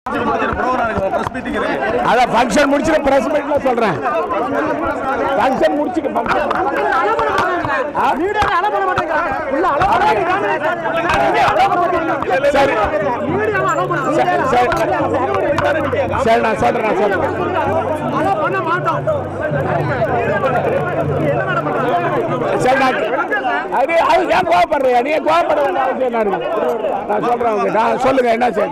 அதான் ஃபங்க்ஷன் முடிச்சுட்டு பிரஸ் மீட்ல சொல்றேன் ஃபங்க்ஷன் முடிச்சுட்டு ஃபங்க்ஷன் சரி சரி, சரி சரி நான் சொல்றேன் நான் சொல்றேன் சரி நான் அது அது ஏன் கோவப்படுறியா நீ கோவப்பட வேண்டிய அவசியம் என்ன இருக்கு நான் சொல்றேன் அவங்க நான் சொல்லுங்க என்ன சரி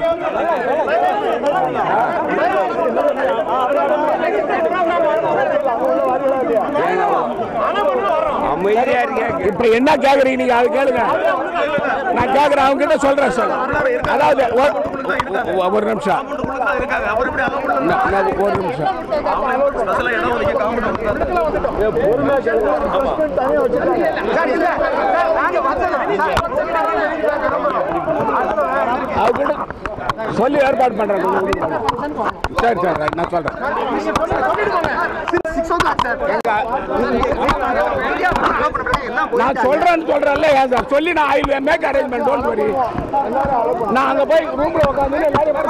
இப்ப என்ன கேக்குறீங்க நீங்க அது கேளுங்க நான் கேக்குறேன் அவங்க கிட்ட சொல்றேன் சார் அதாவது ஒரு- ஒ- ஒரு நிமிஷம் ந- ந- ஒரு நிமிஷம் அவங்க கிட்ட சொல்லி ஏற்பாடு பண்றேன் சரி சார் ரைட், நான் சொல்றேன் நான் சொல்றேன்னு சொல்றேன்ல ஏன் சார் சொல்லி நான் I will make arrangement don't worry நான் அங்க போய் ரூம்ல உட்காந்து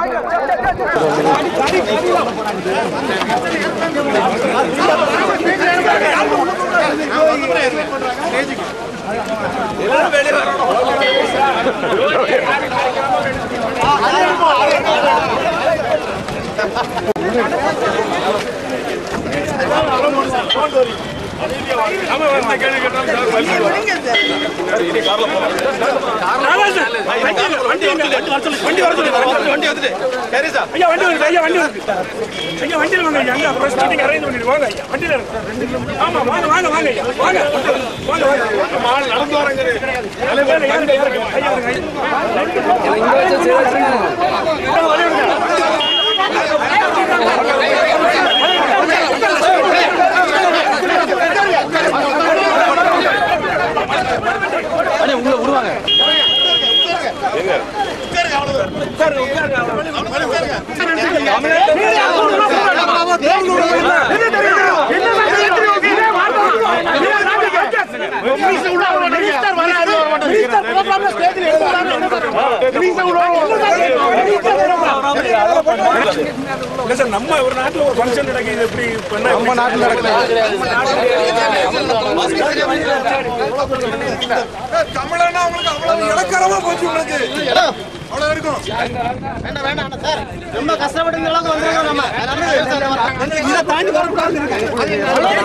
ஐயா வண்டி வருது ஐயா வண்டி வருது ஐயா வண்டியில் வாங்க ஐயா அங்க பிரஸ் மீட்டிங் அரேஞ்ச் பண்ணிட்டு வாங்க ஐயா வண்டியில் இருக்கு ஆமா வாங்க வாங்க வாங்க ஐயா வாங்க வாங்க வாங்க மால் நடந்து வரங்க யாருங்க யாருங்க ஐயா வருங்க இல்ல சார் நம்ம ஒரு நாட்டுல ஒரு ஃபங்க்ஷன் நடக்குது எப்படி பண்ணா நம்ம நாட்டுல தமிழன்னா உங்களுக்கு அவ்வளவு இலக்கரமா போச்சு உங்களுக்கு அவ்வளவு இருக்கும் ரொம்ப கஷ்டப்பட்டு அளவுக்கு வந்துருக்கோம் நம்ம இதை தாண்டி வரக்கூடாது